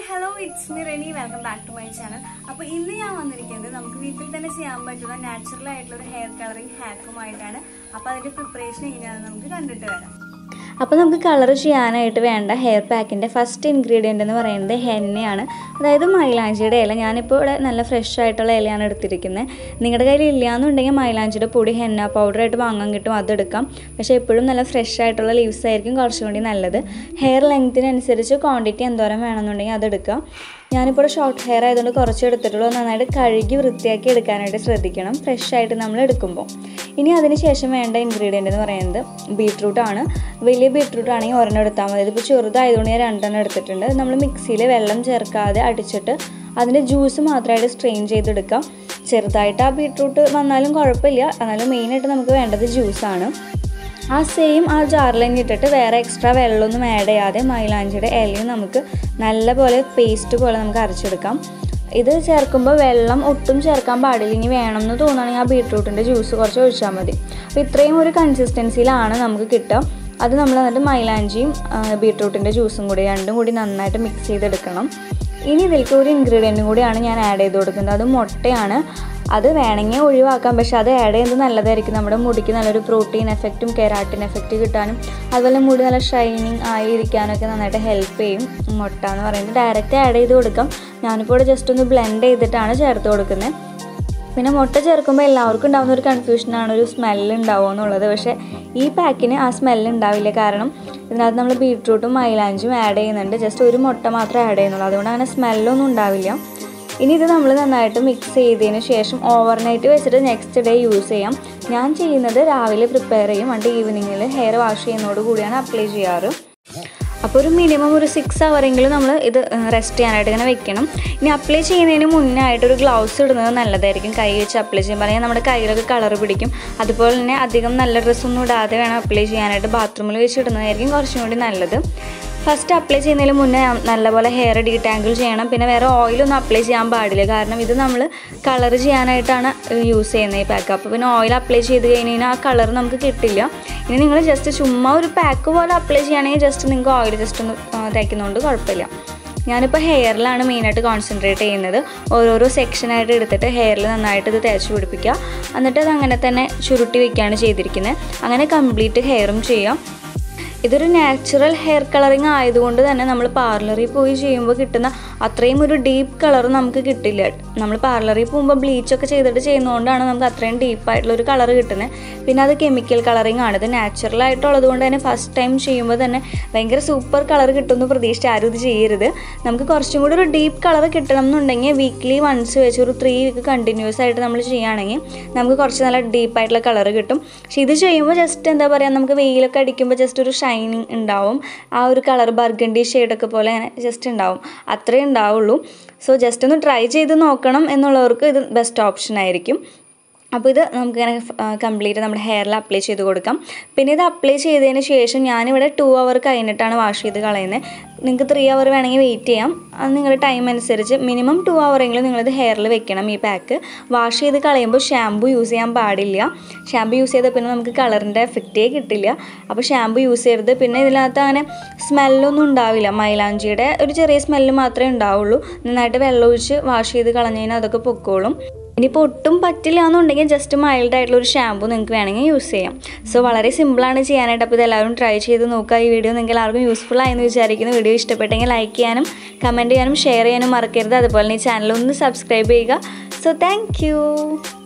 hello it's me Reni welcome back to my channel അപ്പൊ ഇന്ന് ഞാൻ വന്നിരിക്കുന്നത് നമുക്ക് വീട്ടിൽ തന്നെ ചെയ്യാൻ പറ്റുന്ന നാച്ചുറൽ ആയിട്ടുള്ള ഒരു ഹെയർ കളറിംഗ് ഹാക്കുമായിട്ടാണ് അപ്പൊ അതിന്റെ പ്രിപ്പറേഷൻ എങ്ങനെയാണെന്ന് നമുക്ക് കണ്ടിട്ട് വരാം അപ്പോൾ നമുക്ക് കളർ ചെയ്യാനായിട്ട് വേണ്ട ഹെയർ പാക്കിൻ്റെ ഫസ്റ്റ് ഇൻഗ്രീഡിയൻ്റ് എന്ന് പറയുന്നത് ഹെന്നയാണ് അതായത് മൈലാഞ്ചിയുടെ ഇല ഞാനിപ്പോൾ ഇവിടെ നല്ല ഫ്രഷ് ആയിട്ടുള്ള ഇലയാണ് എടുത്തിരിക്കുന്നത് നിങ്ങളുടെ കയ്യിൽ ഇല്ലയെന്നുണ്ടെങ്കിൽ മൈലാഞ്ചിയുടെ പൊടി ഹെന്ന പൗഡറായിട്ട് വാങ്ങാൻ കിട്ടും അതെടുക്കാം പക്ഷേ എപ്പോഴും നല്ല ഫ്രഷ് ആയിട്ടുള്ള ലീവ്സ് ആയിരിക്കും കുറച്ചും കൂടി നല്ലത് ഹെയർ ലെങ്ത്തിനനുസരിച്ച് ക്വാണ്ടിറ്റി എന്തോരം വേണമെന്നുണ്ടെങ്കിൽ അതെടുക്കാം ഞാനിപ്പോൾ ഷോർട്ട് ഹെയർ ആയതുകൊണ്ട് കുറച്ച് എടുത്തിട്ടുള്ളൂ നന്നായിട്ട് കഴുകി വൃത്തിയാക്കി എടുക്കാനായിട്ട് ശ്രദ്ധിക്കണം ഫ്രഷ് ആയിട്ട് നമ്മൾ എടുക്കുമ്പോൾ ഇനി അതിന് ശേഷം വേണ്ട ഇൻഗ്രീഡിയൻ്റ് എന്ന് പറയുന്നത് ബീട്രൂട്ടാണ് വലിയ ബീട്രൂട്ട് ആണെങ്കിൽ ഒരെണ്ണം എടുത്താൽ മതി ഇതിപ്പോൾ ചെറുതായതുകൊണ്ട് ഞാൻ രണ്ടെണ്ണം എടുത്തിട്ടുണ്ട് നമ്മൾ മിക്സിയിൽ വെള്ളം ചേർക്കാതെ അടിച്ചിട്ട് അതിൻ്റെ ജ്യൂസ് മാത്രമായിട്ട് സ്ട്രെയിൻ ചെയ്തെടുക്കാം ചെറുതായിട്ട് ആ ബീട്രൂട്ട് വന്നാലും കുഴപ്പമില്ല എന്നാലും മെയിനായിട്ട് നമുക്ക് വേണ്ടത് ജ്യൂസാണ് ആ സെയിം ആ ജാറിൽ തന്നെ ഇട്ടിട്ട് വേറെ എക്സ്ട്രാ വെള്ളമൊന്നും ആഡ് ചെയ്യാതെ മൈലാഞ്ചിയുടെ ഇലയും നമുക്ക് നല്ലപോലെ പേസ്റ്റ് പോലെ നമുക്ക് അരച്ചെടുക്കാം ഇത് ചേർക്കുമ്പോൾ വെള്ളം ഒട്ടും ചേർക്കാൻ പാടില്ല ഇനി വേണമെന്ന് തോന്നുകയാണെങ്കിൽ ആ ബീട്രൂട്ടിൻ്റെ ജ്യൂസ് കുറച്ച് ഒഴിച്ചാൽ മതി അപ്പോൾ ഇത്രയും ഒരു കൺസിസ്റ്റൻസിയിലാണ് നമുക്ക് കിട്ടുക അത് നമ്മൾ എന്നിട്ട് മൈലാഞ്ചിയും ബീട്രൂട്ടിൻ്റെ ജ്യൂസും കൂടി രണ്ടും കൂടി നന്നായിട്ട് മിക്സ് ചെയ്തെടുക്കണം ഇനി ഇതിലേക്ക് ഒരു ഇൻഗ്രീഡിയൻറ്റും കൂടിയാണ് ഞാൻ ആഡ് ചെയ്ത് കൊടുക്കുന്നത് അത് മുട്ടയാണ് അത് വേണമെങ്കിൽ ഒഴിവാക്കാം പക്ഷെ അത് ആഡ് ചെയ്യുന്നത് നല്ലതായിരിക്കും നമ്മുടെ മുടിക്ക് നല്ലൊരു പ്രോട്ടീൻ എഫക്റ്റും കെരാട്ടിൻ എഫക്റ്റ് കിട്ടാനും അതുപോലെ മുടി നല്ല ഷൈനിങ് ആയിരിക്കാനൊക്കെ നന്നായിട്ട് ഹെൽപ്പ് ചെയ്യും മുട്ട എന്ന് പറയുന്നത് ഡയറക്റ്റ് ആഡ് ചെയ്ത് കൊടുക്കാം ഞാനിപ്പോൾ ഇവിടെ ജസ്റ്റ് ഒന്ന് ബ്ലെൻഡ് ചെയ്തിട്ടാണ് ചേർത്ത് കൊടുക്കുന്നത് പിന്നെ മുട്ട ചേർക്കുമ്പോൾ എല്ലാവർക്കും ഉണ്ടാകുന്ന ഒരു കൺഫ്യൂഷനാണ് ഒരു സ്മെല്ല് ഉണ്ടാവുമോ എന്നുള്ളത് പക്ഷേ ഈ പാക്കിന് ആ സ്മെല്ല് ഉണ്ടാവില്ല കാരണം ഇതിനകത്ത് നമ്മൾ ബീട്രൂട്ടും മൈലാഞ്ചും ആഡ് ചെയ്യുന്നുണ്ട് ജസ്റ്റ് ഒരു മുട്ട മാത്രമേ ആഡ് ചെയ്യുന്നുള്ളൂ അതുകൊണ്ട് അങ്ങനെ സ്മെല്ലൊന്നും ഉണ്ടാവില്ല ഇനി ഇത് നമ്മൾ നന്നായിട്ട് മിക്സ് ചെയ്തതിന് ശേഷം ഓവർനൈറ്റ് വെച്ചിട്ട് നെക്സ്റ്റ് ഡേ യൂസ് ചെയ്യാം ഞാൻ ചെയ്യുന്നത് രാവിലെ പ്രിപ്പയർ ചെയ്യും എന്നിട്ട് ഈവനിങ്ങിൽ ഹെയർ വാഷ് ചെയ്യുന്നതോട് കൂടിയാണ് അപ്ലൈ ചെയ്യാറ് അപ്പോൾ ഒരു മിനിമം ഒരു സിക്സ് അവറെങ്കിലും നമ്മൾ ഇത് റെസ്റ്റ് ചെയ്യാനായിട്ട് ഇങ്ങനെ വെക്കണം ഇനി അപ്ലൈ ചെയ്യുന്നതിന് മുന്നേ ആയിട്ട് ഒരു ഗ്ലൗസ് ഇടുന്നത് നല്ലതായിരിക്കും കൈ വെച്ച് അപ്ലൈ ചെയ്യുമ്പോൾ അല്ലെങ്കിൽ നമ്മുടെ കയ്യിലൊക്കെ കളർ പിടിക്കും അതുപോലെ തന്നെ അധികം നല്ല ഡ്രസ്സൊന്നും ഇടാതെ വേണം അപ്ലൈ ചെയ്യാനായിട്ട് ബാത്റൂമിൽ വെച്ച് ഇടുന്നതായിരിക്കും കുറച്ചും കൂടി നല്ലത് ഫസ്റ്റ് അപ്ലൈ ചെയ്യുന്നതിന് മുന്നേ നല്ലപോലെ ഹെയർ ഡീടാങ്കിൾ ചെയ്യണം പിന്നെ വേറെ ഓയിലൊന്നും അപ്ലൈ ചെയ്യാൻ പാടില്ല കാരണം ഇത് നമ്മൾ കളർ ചെയ്യാനായിട്ടാണ് യൂസ് ചെയ്യുന്നത് ഈ പാക്ക് അപ്പോൾ പിന്നെ ഓയിൽ അപ്ലൈ ചെയ്ത് കഴിഞ്ഞ് കഴിഞ്ഞാൽ ആ കളർ നമുക്ക് കിട്ടില്ല ഇനി നിങ്ങൾ ജസ്റ്റ് ചുമ്മാ ഒരു പാക്ക് പോലെ അപ്ലൈ ചെയ്യുകയാണെങ്കിൽ ജസ്റ്റ് നിങ്ങൾക്ക് ഓയിൽ ജസ്റ്റ് ഒന്ന് തേക്കുന്നതുകൊണ്ട് കുഴപ്പമില്ല ഞാനിപ്പോൾ ഹെയറിലാണ് മെയിനായിട്ട് കോൺസെൻട്രേറ്റ് ചെയ്യുന്നത് ഓരോരോ സെക്ഷനായിട്ട് എടുത്തിട്ട് ഹെയറിൽ നന്നായിട്ട് ഇത് തേച്ച് പിടിപ്പിക്കുക എന്നിട്ട് അത് അങ്ങനെ തന്നെ ചുരുട്ടി വെക്കുകയാണ് ചെയ്തിരിക്കുന്നത് അങ്ങനെ കംപ്ലീറ്റ് ഹെയറും ചെയ്യാം ഇതൊരു നാച്ചുറൽ ഹെയർ കളറിങ് ആയതുകൊണ്ട് തന്നെ നമ്മൾ പാർലറിൽ പോയി ചെയ്യുമ്പോൾ കിട്ടുന്ന അത്രയും ഒരു ഡീപ്പ് കളർ നമുക്ക് കിട്ടില്ല നമ്മൾ പാർലറിൽ പോകുമ്പോൾ ബ്ലീച്ചൊക്കെ ചെയ്തിട്ട് ചെയ്യുന്നതുകൊണ്ടാണ് നമുക്ക് അത്രയും ഡീപ്പായിട്ടുള്ള ഒരു കളർ കിട്ടുന്നത് പിന്നെ അത് കെമിക്കൽ കളറിങ് ആണ് ഇത് നാച്ചുറൽ ആയിട്ടുള്ളത് കൊണ്ട് തന്നെ ഫസ്റ്റ് ടൈം ചെയ്യുമ്പോൾ തന്നെ ഭയങ്കര സൂപ്പർ കളർ കിട്ടുമെന്ന് പ്രതീക്ഷിച്ച് ആരും ഇത് ചെയ്യരുത് നമുക്ക് കുറച്ചും കൂടി ഒരു ഡീപ്പ് കളർ കിട്ടണം എന്നുണ്ടെങ്കിൽ വീക്ക്ലി വൺസ് വെച്ച് ഒരു ത്രീ വീക്ക് കണ്ടിന്യൂസ് ആയിട്ട് നമ്മൾ ചെയ്യുകയാണെങ്കിൽ നമുക്ക് കുറച്ച് നല്ല ഡീപ്പായിട്ടുള്ള കളർ കിട്ടും പക്ഷേ ഇത് ചെയ്യുമ്പോൾ ജസ്റ്റ് എന്താ പറയുക നമുക്ക് വെയിലൊക്കെ അടിക്കുമ്പോൾ ജസ്റ്റ് ഒരു ഷൈനിങ് ഉണ്ടാവും ആ ഒരു കളർ ബർഗണ്ടി ഷെയ്ഡൊക്കെ പോലെ അങ്ങനെ ജസ്റ്റ് ഉണ്ടാവും അത്രേ ഉണ്ടാവുള്ളൂ സോ ജസ്റ്റ് ഒന്ന് ട്രൈ ചെയ്ത് നോക്കണം എന്നുള്ളവർക്ക് ഇത് ബെസ്റ്റ് ഓപ്ഷൻ ആയിരിക്കും അപ്പോൾ ഇത് നമുക്കിങ്ങനെ കംപ്ലീറ്റ് നമ്മുടെ ഹെയറിൽ അപ്ലൈ ചെയ്ത് കൊടുക്കാം പിന്നെ ഇത് അപ്ലൈ ചെയ്തതിന് ശേഷം ഞാനിവിടെ ടു അവർ കഴിഞ്ഞിട്ടാണ് വാഷ് ചെയ്ത് കളയുന്നത് നിങ്ങൾക്ക് ത്രീ അവർ വേണമെങ്കിൽ വെയിറ്റ് ചെയ്യാം അത് നിങ്ങളുടെ ടൈം അനുസരിച്ച് മിനിമം ടു അവറെങ്കിലും നിങ്ങളിത് ഹെയറിൽ വെക്കണം ഈ പാക്ക് വാഷ് ചെയ്ത് കളയുമ്പോൾ ഷാമ്പു യൂസ് ചെയ്യാൻ പാടില്ല ഷാമ്പു യൂസ് ചെയ്താൽ പിന്നെ നമുക്ക് കളറിൻ്റെ എഫക്റ്റേ കിട്ടില്ല അപ്പോൾ ഷാമ്പു യൂസ് ചെയ്യരുത് പിന്നെ ഇതിനകത്ത് അങ്ങനെ സ്മെല്ലൊന്നും ഉണ്ടാവില്ല മൈലാഞ്ചിയുടെ ഒരു ചെറിയ സ്മെല്ല് മാത്രമേ ഉണ്ടാവുള്ളൂ നന്നായിട്ട് വെള്ളം ഒഴിച്ച് വാഷ് ചെയ്ത് കളഞ്ഞു കഴിഞ്ഞാൽ അതൊക്കെ പൊക്കോളും ഇനിയിപ്പോൾ ഒട്ടും പറ്റില്ല എന്നുണ്ടെങ്കിൽ ജസ്റ്റ് മൈൽഡ് ആയിട്ടുള്ള ഒരു ഷാമ്പു നിങ്ങൾക്ക് വേണമെങ്കിൽ യൂസ് ചെയ്യാം സോ വളരെ സിമ്പിളാണ് ചെയ്യാനായിട്ട് അപ്പോൾ ഇതെല്ലാവരും ട്രൈ ചെയ്ത് നോക്കുക ഈ വീഡിയോ നിങ്ങൾക്ക് എല്ലാവർക്കും യൂസ്ഫുൾ ആയെന്ന് വിചാരിക്കുന്നു വീഡിയോ ഇഷ്ടപ്പെട്ടെങ്കിൽ ലൈക്ക് ചെയ്യാനും കമൻറ്റ് ചെയ്യാനും ഷെയർ ചെയ്യാനും മറക്കരുത് അതുപോലെ ഈ ചാനൽ ഒന്ന് സബ്സ്ക്രൈബ് ചെയ്യുക സോ താങ്ക്